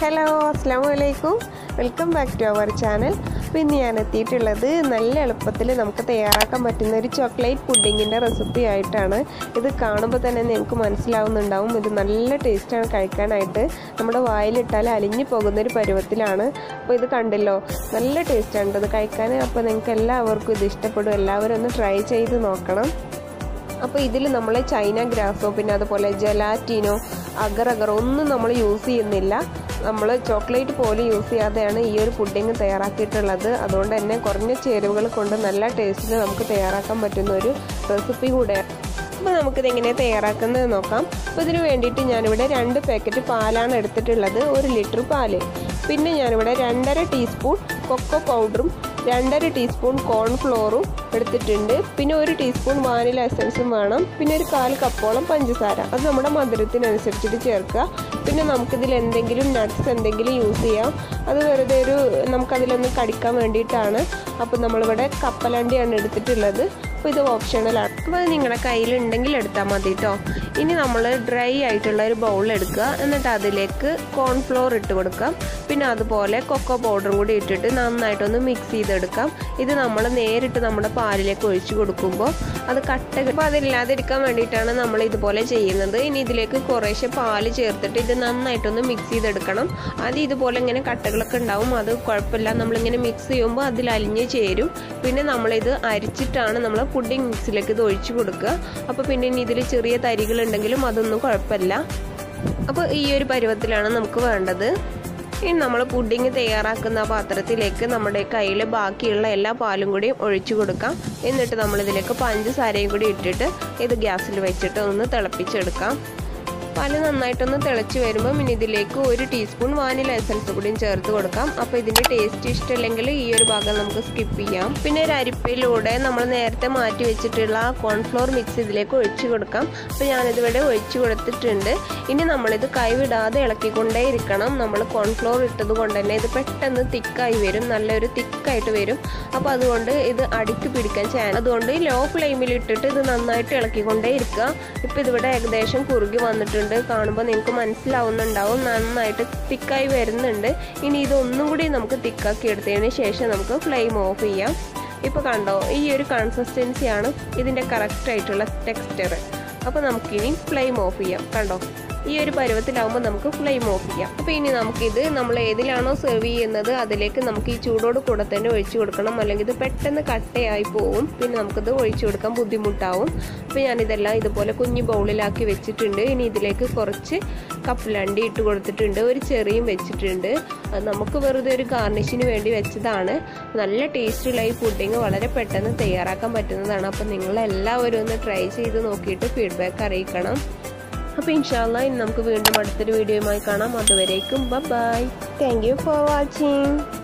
hello അസ്സാം വലൈക്കും welcome back to our channel അപ്പോൾ ഇന്ന് ഞാൻ എത്തിയിട്ടുള്ളത് നല്ല എളുപ്പത്തിൽ നമുക്ക് തയ്യാറാക്കാൻ പറ്റുന്ന ഒരു ചോക്ലേറ്റ് പുഡിങ്ങിൻ്റെ റെസിപ്പി ആയിട്ടാണ് ഇത് കാണുമ്പോൾ തന്നെ നിങ്ങൾക്ക് മനസ്സിലാവുന്നുണ്ടാവും ഇത് നല്ല ടേസ്റ്റാണ് കഴിക്കാനായിട്ട് നമ്മുടെ വായിലിട്ടാൽ അലിഞ്ഞു പോകുന്ന ഒരു പരുവത്തിലാണ് അപ്പോൾ ഇത് കണ്ടല്ലോ നല്ല ടേസ്റ്റാണ് ഇത് കഴിക്കാൻ അപ്പോൾ നിങ്ങൾക്ക് എല്ലാവർക്കും ഇത് ഇഷ്ടപ്പെടും എല്ലാവരും ഒന്ന് ട്രൈ ചെയ്ത് നോക്കണം അപ്പോൾ ഇതിൽ നമ്മൾ ചൈന ഗ്രാസോ പിന്നെ അതുപോലെ ജലാറ്റിനോ അഗർ അഗർ ഒന്നും നമ്മൾ യൂസ് ചെയ്യുന്നില്ല നമ്മൾ ചോക്ലേറ്റ് പോലും യൂസ് ചെയ്യാതെയാണ് ഈ ഒരു പുഡിങ് തയ്യാറാക്കിയിട്ടുള്ളത് അതുകൊണ്ട് തന്നെ കുറഞ്ഞ ചേരുവകൾ കൊണ്ട് നല്ല ടേസ്റ്റിൽ നമുക്ക് തയ്യാറാക്കാൻ പറ്റുന്ന ഒരു റെസിപ്പി കൂടെയാണ് അപ്പോൾ നമുക്കിത് എങ്ങനെ തയ്യാറാക്കുന്നത് നോക്കാം അപ്പോൾ ഇതിന് വേണ്ടിയിട്ട് ഞാനിവിടെ രണ്ട് പാക്കറ്റ് പാലാണ് എടുത്തിട്ടുള്ളത് ഒരു ലിറ്റർ പാല് പിന്നെ ഞാനിവിടെ രണ്ടര ടീസ്പൂൺ കൊക്കോ പൗഡറും രണ്ടര ടീസ്പൂൺ കോൺഫ്ലോറും എടുത്തിട്ടുണ്ട് പിന്നെ ഒരു ടീസ്പൂൺ വാനില എസൻസും വേണം പിന്നെ ഒരു കാൽ കപ്പോളം പഞ്ചസാര അത് നമ്മുടെ മധുരത്തിനനുസരിച്ചിട്ട് ചേർക്കുക പിന്നെ നമുക്കിതിൽ എന്തെങ്കിലും നട്ട്സ് എന്തെങ്കിലും യൂസ് ചെയ്യാം അത് വെറുതെ ഒരു നമുക്കതിലൊന്ന് കടിക്കാൻ വേണ്ടിയിട്ടാണ് അപ്പോൾ നമ്മളിവിടെ കപ്പലണ്ടിയാണ് എടുത്തിട്ടുള്ളത് അപ്പോൾ ഇത് ഓപ്ഷണലാണ് അപ്പോൾ അത് നിങ്ങളുടെ കയ്യിലുണ്ടെങ്കിൽ എടുത്താൽ മതി കേട്ടോ ഇനി നമ്മൾ ഡ്രൈ ആയിട്ടുള്ള ഒരു ബൗൾ എടുക്കുക എന്നിട്ട് അതിലേക്ക് കോൺഫ്ലോർ ഇട്ട് കൊടുക്കാം പിന്നെ അതുപോലെ കൊക്കോ പൗഡറും കൂടി ഇട്ടിട്ട് നന്നായിട്ടൊന്ന് മിക്സ് ചെയ്തെടുക്കാം ഇത് നമ്മൾ നേരിട്ട് നമ്മുടെ പാലിലേക്ക് ഒഴിച്ചു കൊടുക്കുമ്പോൾ അത് കട്ട അപ്പോൾ അതില്ലാതിരിക്കാൻ വേണ്ടിയിട്ടാണ് നമ്മൾ ഇതുപോലെ ചെയ്യുന്നത് ഇനി ഇതിലേക്ക് കുറേശ്ശെ പാല് ചേർത്തിട്ട് ഇത് നന്നായിട്ടൊന്ന് മിക്സ് ചെയ്തെടുക്കണം അത് ഇതുപോലെ ഇങ്ങനെ കട്ടകളൊക്കെ ഉണ്ടാവും അത് കുഴപ്പമില്ല നമ്മളിങ്ങനെ മിക്സ് ചെയ്യുമ്പോൾ അതിൽ അലിഞ്ഞ് ചേരും പിന്നെ നമ്മളിത് അരിച്ചിട്ടാണ് നമ്മൾ പുഡിംഗ് മിക്സിലേക്ക് ഇത് ഒഴിച്ചു കൊടുക്കുക അപ്പോൾ പിന്നെ ഇനി ഇതിൽ ചെറിയ തരികളുണ്ടെങ്കിലും അതൊന്നും കുഴപ്പമില്ല അപ്പോൾ ഈ ഒരു പരുവത്തിലാണ് നമുക്ക് വേണ്ടത് ഇനി നമ്മൾ പുഡിങ് തയ്യാറാക്കുന്ന പാത്രത്തിലേക്ക് നമ്മുടെ കയ്യിൽ ബാക്കിയുള്ള എല്ലാ പാലും കൂടി ഒഴിച്ചു കൊടുക്കാം എന്നിട്ട് നമ്മളിതിലേക്ക് പഞ്ചസാരയും കൂടി ഇട്ടിട്ട് ഇത് ഗ്യാസിൽ വെച്ചിട്ട് ഒന്ന് തിളപ്പിച്ചെടുക്കാം പാല് നന്നായിട്ടൊന്ന് തിളച്ച് വരുമ്പോൾ ഇനി ഇതിലേക്ക് ഒരു ടീസ്പൂൺ വാനില എസൻസ് കൂടിയും ചേർത്ത് കൊടുക്കാം അപ്പോൾ ഇതിൻ്റെ ടേസ്റ്റ് ഇഷ്ടമില്ലെങ്കിൽ ഈ ഒരു ഭാഗം നമുക്ക് സ്കിപ്പ് ചെയ്യാം പിന്നെ ഒരു അരിപ്പയിലൂടെ നമ്മൾ നേരത്തെ മാറ്റി വെച്ചിട്ടുള്ള ആ കോൺഫ്ലോർ മിക്സ് ഇതിലേക്ക് ഒഴിച്ചു കൊടുക്കാം അപ്പോൾ ഞാനിതിവിടെ ഒഴിച്ചു കൊടുത്തിട്ടുണ്ട് ഇനി നമ്മളിത് കൈവിടാതെ ഇളക്കിക്കൊണ്ടേ ഇരിക്കണം നമ്മൾ കോൺഫ്ലോർ ഇട്ടത് കൊണ്ട് തന്നെ ഇത് പെട്ടെന്ന് തിക്കായി വരും നല്ലൊരു തിക്കായിട്ട് വരും അപ്പോൾ അതുകൊണ്ട് ഇത് അടിക്ക് പിടിക്കാൻ ചാൻ അതുകൊണ്ട് ലോ ഫ്ലെയിമിൽ ഇട്ടിട്ട് ഇത് നന്നായിട്ട് ഇളക്കിക്കൊണ്ടേ ഇരിക്കുക ഇപ്പോൾ ഇതിവിടെ ഏകദേശം കുറുകി വന്നിട്ടുണ്ട് ഉണ്ട് കാണുമ്പോൾ നിങ്ങൾക്ക് മനസ്സിലാവുന്നുണ്ടാവും നന്നായിട്ട് തിക്കായി വരുന്നുണ്ട് ഇനി ഇതൊന്നും കൂടി നമുക്ക് തിക്കാക്കി എടുത്തതിന് ശേഷം നമുക്ക് ഫ്ലെയിം ഓഫ് ചെയ്യാം ഇപ്പോൾ കണ്ടോ ഈ ഒരു കൺസിസ്റ്റൻസിയാണ് ഇതിൻ്റെ കറക്റ്റ് ആയിട്ടുള്ള ടെക്സ്ചർ അപ്പോൾ നമുക്കിനി ഫ്ലെയിം ഓഫ് ചെയ്യാം കണ്ടോ ഈ ഒരു പരുവത്തിലാവുമ്പോൾ നമുക്ക് ഫ്ലെയിം ഓഫ് ചെയ്യാം അപ്പോൾ ഇനി നമുക്കിത് നമ്മൾ ഏതിലാണോ സെർവ് ചെയ്യുന്നത് അതിലേക്ക് നമുക്ക് ഈ ചൂടോട് കൂടെ തന്നെ ഒഴിച്ചു കൊടുക്കണം അല്ലെങ്കിൽ ഇത് പെട്ടെന്ന് കട്ടയായി പോവും പിന്നെ നമുക്കിത് ഒഴിച്ചു കൊടുക്കാൻ ബുദ്ധിമുട്ടാവും അപ്പോൾ ഞാനിതെല്ലാം ഇതുപോലെ കുഞ്ഞു ബൗളിലാക്കി വെച്ചിട്ടുണ്ട് ഇനി ഇതിലേക്ക് കുറച്ച് കപ്പലണ്ടി ഇട്ട് കൊടുത്തിട്ടുണ്ട് ഒരു ചെറിയും വെച്ചിട്ടുണ്ട് അത് നമുക്ക് വെറുതെ ഒരു ഗാർണിഷിന് വേണ്ടി വെച്ചതാണ് നല്ല ടേസ്റ്റുള്ള ഈ പുഡിങ് വളരെ പെട്ടെന്ന് തയ്യാറാക്കാൻ പറ്റുന്നതാണ് അപ്പോൾ നിങ്ങളെല്ലാവരും ഒന്ന് ട്രൈ ചെയ്ത് നോക്കിയിട്ട് ഫീഡ്ബാക്ക് അറിയിക്കണം അപ്പോൾ ഇൻഷാല്ല ഇനി നമുക്ക് വീണ്ടും അടുത്തൊരു വീഡിയോയുമായി കാണാം അതുവരേക്കും bye thank you for watching